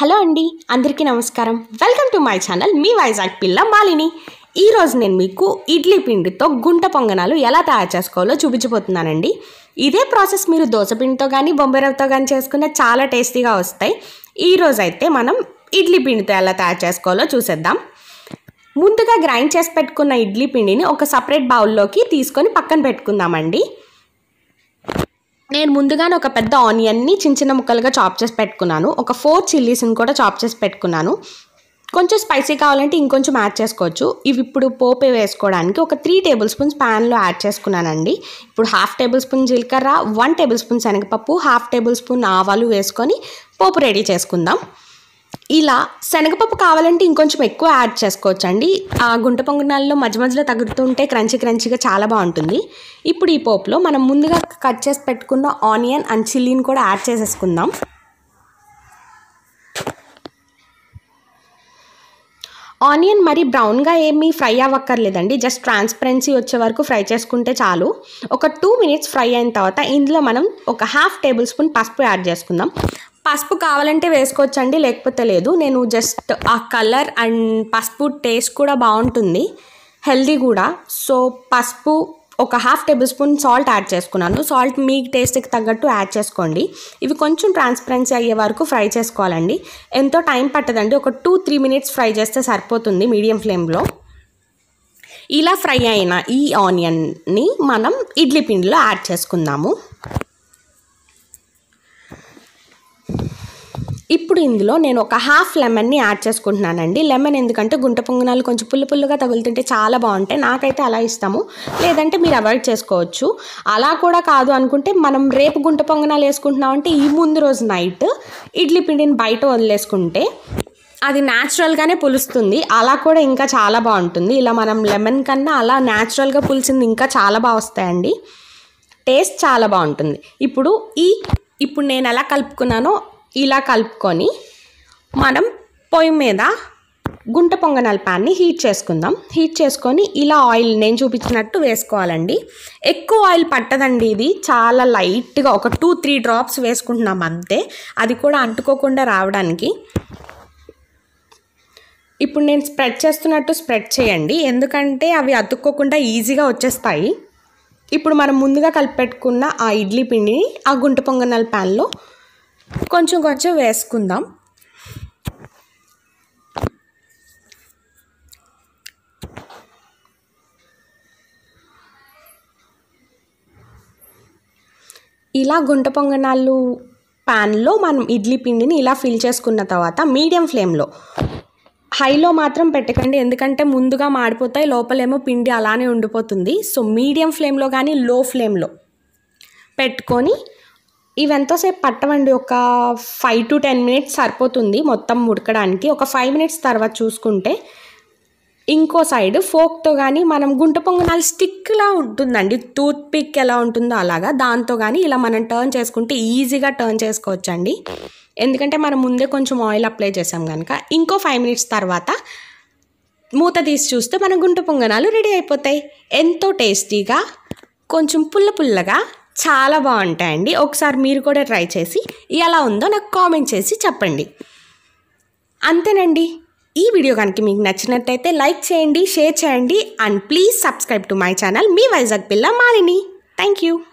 hello అండి అందరికీ నమస్కారం వెల్కమ్ టు మై ఛానల్ మీ వైజాగ్ పిల్ల మాలిని ఈరోజు నేను మీకు ఇడ్లీ పిండితో గుంట పొంగనాలు ఎలా తయారు చేసుకోవాలో చూపించబోతున్నానండి ఇదే ప్రాసెస్ మీరు దోశ పిండితో కానీ బొంబెరవ్వతో కానీ చేసుకున్న చాలా టేస్టీగా వస్తాయి ఈరోజు అయితే మనం ఇడ్లీ పిండితో ఎలా తయారు చేసుకోవాలో చూసేద్దాం ముందుగా గ్రైండ్ చేసి పెట్టుకున్న ఇడ్లీ పిండిని ఒక సపరేట్ బౌల్లోకి తీసుకొని పక్కన పెట్టుకుందామండి నేను ముందుగానే ఒక పెద్ద ఆనియన్ని చిన్న చిన్న ముక్కలుగా చాప్ చేసి పెట్టుకున్నాను ఒక ఫోర్ చిల్లీస్ని కూడా చాప్ చేసి పెట్టుకున్నాను కొంచెం స్పైసీ కావాలంటే ఇంకొంచెం యాడ్ చేసుకోవచ్చు ఇవి ఇప్పుడు పోపే వేసుకోవడానికి ఒక త్రీ టేబుల్ స్పూన్స్ ప్యాన్లో యాడ్ చేసుకున్నానండి ఇప్పుడు హాఫ్ టేబుల్ స్పూన్ జీలకర్ర వన్ టేబుల్ స్పూన్ శనగపప్పు హాఫ్ టేబుల్ స్పూన్ ఆవాలు వేసుకొని పోపు రెడీ చేసుకుందాం ఇలా శనగపప్పు కావాలంటే ఇంకొంచెం ఎక్కువ యాడ్ చేసుకోవచ్చు అండి ఆ గుంట పొంగనాల్లో మధ్య మధ్యలో తగులుతుంటే క్రంచీ క్రంచీగా చాలా బాగుంటుంది ఇప్పుడు ఈ పోపులో మనం ముందుగా కట్ చేసి పెట్టుకున్న ఆనియన్ అండ్ చిల్లీని కూడా యాడ్ చేసేసుకుందాం ఆనియన్ మరి బ్రౌన్గా ఏమీ ఫ్రై అవ్వక్కర్లేదండి జస్ట్ ట్రాన్స్పరెన్సీ వచ్చే వరకు ఫ్రై చేసుకుంటే చాలు ఒక టూ మినిట్స్ ఫ్రై అయిన తర్వాత ఇందులో మనం ఒక హాఫ్ టేబుల్ స్పూన్ పసుపు యాడ్ చేసుకుందాం పసుపు కావాలంటే వేసుకోవచ్చండి లేకపోతే లేదు నేను జస్ట్ ఆ కలర్ అండ్ పసుపు టేస్ట్ కూడా బాగుంటుంది హెల్దీ కూడా సో పసుపు ఒక half tablespoon salt add చేసుకున్నాను సాల్ట్ మీ టేస్ట్కి తగ్గట్టు యాడ్ చేసుకోండి ఇవి కొంచెం ట్రాన్స్పరెన్సీ అయ్యే వరకు ఫ్రై చేసుకోవాలండి ఎంతో టైం పట్టదండి ఒక టూ త్రీ మినిట్స్ ఫ్రై చేస్తే సరిపోతుంది మీడియం ఫ్లేమ్లో ఇలా ఫ్రై అయిన ఈ ఆనియన్ని మనం ఇడ్లీ పిండిలో యాడ్ చేసుకుందాము ఇప్పుడు ఇందులో నేను ఒక హాఫ్ లెమన్ని యాడ్ చేసుకుంటున్నానండి లెమన్ ఎందుకంటే గుంట పొంగనాలు కొంచెం పుల్ల పుల్లగా తగులుతుంటే చాలా బాగుంటాయి నాకైతే అలా ఇస్తాము లేదంటే మీరు అవాయిడ్ చేసుకోవచ్చు అలా కూడా కాదు అనుకుంటే మనం రేపు గుంట పొంగనాలు వేసుకుంటున్నామంటే ఈ ముందు రోజు నైట్ ఇడ్లీ పిండిని బయట వదిలేసుకుంటే అది న్యాచురల్గానే పులుస్తుంది అలా కూడా ఇంకా చాలా బాగుంటుంది ఇలా మనం లెమన్ కన్నా అలా న్యాచురల్గా పులిసింది ఇంకా చాలా బాగా వస్తాయండి టేస్ట్ చాలా బాగుంటుంది ఇప్పుడు ఈ ఇప్పుడు నేను ఎలా కలుపుకున్నానో ఇలా కలుపుకొని మనం పొయ్యి మీద గుంట పొంగనాల ప్యాన్ని హీట్ చేసుకుందాం హీట్ చేసుకొని ఇలా ఆయిల్ నేను చూపించినట్టు వేసుకోవాలండి ఎక్కువ ఆయిల్ పట్టదండి ఇది చాలా లైట్గా ఒక టూ త్రీ డ్రాప్స్ వేసుకుంటున్నాం అంతే అది కూడా అంటుకోకుండా రావడానికి ఇప్పుడు నేను స్ప్రెడ్ చేస్తున్నట్టు స్ప్రెడ్ చేయండి ఎందుకంటే అవి అతుక్కోకుండా ఈజీగా వచ్చేస్తాయి ఇప్పుడు మనం ముందుగా కలిపెట్టుకున్న ఆ ఇడ్లీ పిండిని ఆ గుంట పొంగనాల ప్యాన్లో కొంచెం కొంచెం వేసుకుందాం ఇలా గుంట పొంగనాలు ప్యాన్లో మనం ఇడ్లీ పిండిని ఇలా ఫిల్ చేసుకున్న తర్వాత మీడియం ఫ్లేమ్లో హైలో మాత్రం పెట్టకండి ఎందుకంటే ముందుగా మాడిపోతాయి లోపలేమో పిండి అలానే ఉండిపోతుంది సో మీడియం ఫ్లేమ్లో కానీ లో ఫ్లేమ్లో పెట్టుకొని ఇవి ఎంతోసేపు పట్టవండి ఒక ఫైవ్ టు టెన్ మినిట్స్ సరిపోతుంది మొత్తం ఉడకడానికి ఒక ఫైవ్ మినిట్స్ తర్వాత చూసుకుంటే ఇంకో సైడ్ ఫోక్తో కానీ మనం గుంట పొంగనాలు స్టిక్లా ఉంటుందండి టూత్ పిక్ ఎలా ఉంటుందో అలాగా దాంతో కానీ ఇలా మనం టర్న్ చేసుకుంటే ఈజీగా టర్న్ చేసుకోవచ్చండి ఎందుకంటే మనం ముందే కొంచెం ఆయిల్ అప్లై చేసాం కనుక ఇంకో ఫైవ్ మినిట్స్ తర్వాత మూత తీసి చూస్తే మన గుంట పొంగనాలు రెడీ అయిపోతాయి ఎంతో టేస్టీగా కొంచెం పుల్ల పుల్లగా చాలా బాగుంటాయండి ఒకసారి మీరు కూడా ట్రై చేసి ఎలా ఉందో నాకు కామెంట్ చేసి చెప్పండి అంతేనండి ఈ వీడియో కనుక మీకు నచ్చినట్టయితే లైక్ చేయండి షేర్ చేయండి and please subscribe to my channel మీ వైజాగ్ పిల్ల మాలిని థ్యాంక్ యూ